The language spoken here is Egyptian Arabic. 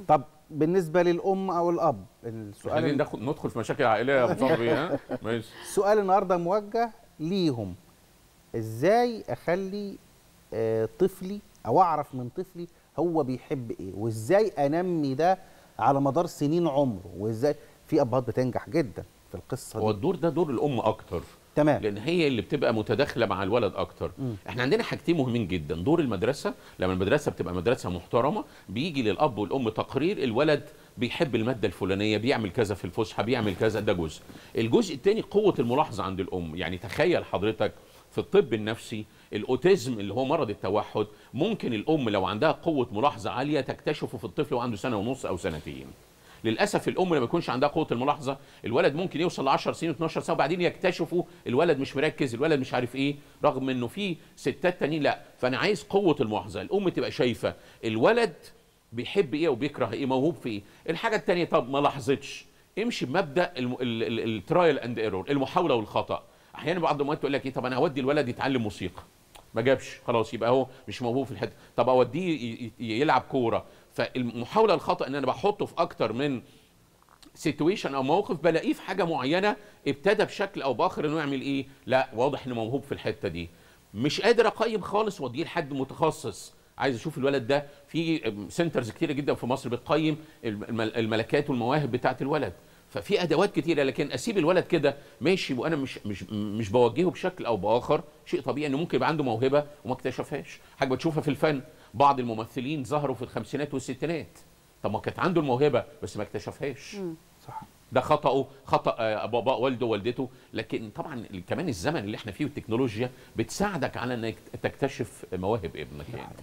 طب بالنسبه للام او الاب السؤال خلينا ندخل ندخل في مشاكل عائليه يا ابو صبري ها ماشي السؤال النهارده موجه ليهم ازاي اخلي آه، طفلي او اعرف من طفلي هو بيحب ايه وازاي انمي ده على مدار سنين عمره وازاي في ابهات بتنجح جدا في القصه هو دي الدور ده دور الام اكتر تمام لان هي اللي بتبقى متداخله مع الولد اكتر مم. احنا عندنا حاجتين مهمين جدا دور المدرسه لما المدرسه بتبقى مدرسه محترمه بيجي للاب والام تقرير الولد بيحب الماده الفلانيه بيعمل كذا في الفسحه بيعمل كذا ده جزء الجزء الثاني قوه الملاحظه عند الام يعني تخيل حضرتك في الطب النفسي الاوتيزم اللي هو مرض التوحد ممكن الام لو عندها قوه ملاحظه عاليه تكتشفه في الطفل وعنده سنه ونص او سنتين للاسف الام لما يكونش عندها قوه الملاحظه الولد ممكن يوصل ل 10 سنين 12 سنه وبعدين يكتشفوا الولد مش مركز الولد مش عارف ايه رغم انه في ستات تانيين لا فانا عايز قوه الملاحظه الام تبقى شايفه الولد بيحب ايه وبيكره ايه موهوب في ايه الحاجه الثانيه طب ما لاحظتش امشي بمبدا الترايل اند ايرور المحاوله والخطا احيانا بعض الامهات تقول لك ايه طب انا هودي الولد يتعلم موسيقى ما جابش خلاص يبقى هو مش موهوب في الحته طب اوديه ي- ي- يلعب كوره فالمحاوله الخطا ان انا بحطه في اكتر من سيتويشن او موقف بلاقيه في حاجه معينه ابتدى بشكل او باخر انه يعمل ايه لا واضح انه موهوب في الحته دي مش قادر اقيم خالص واديه لحد متخصص عايز اشوف الولد ده في سنترز كتيره جدا في مصر بتقيم الم- الملكات والمواهب بتاعه الولد ففي ادوات كتيره لكن اسيب الولد كده ماشي وانا مش مش مش بوجهه بشكل او باخر شيء طبيعي انه ممكن يبقى عنده موهبه وما اكتشفهاش حاجه بتشوفها في الفن بعض الممثلين ظهروا في الخمسينات والستينات طب ما كانت عنده الموهبه بس ما اكتشفهاش صح ده خطأه خطأ آه، بابا والده ووالدته لكن طبعا كمان الزمن اللي احنا فيه والتكنولوجيا بتساعدك على انك تكتشف مواهب ابنك يعني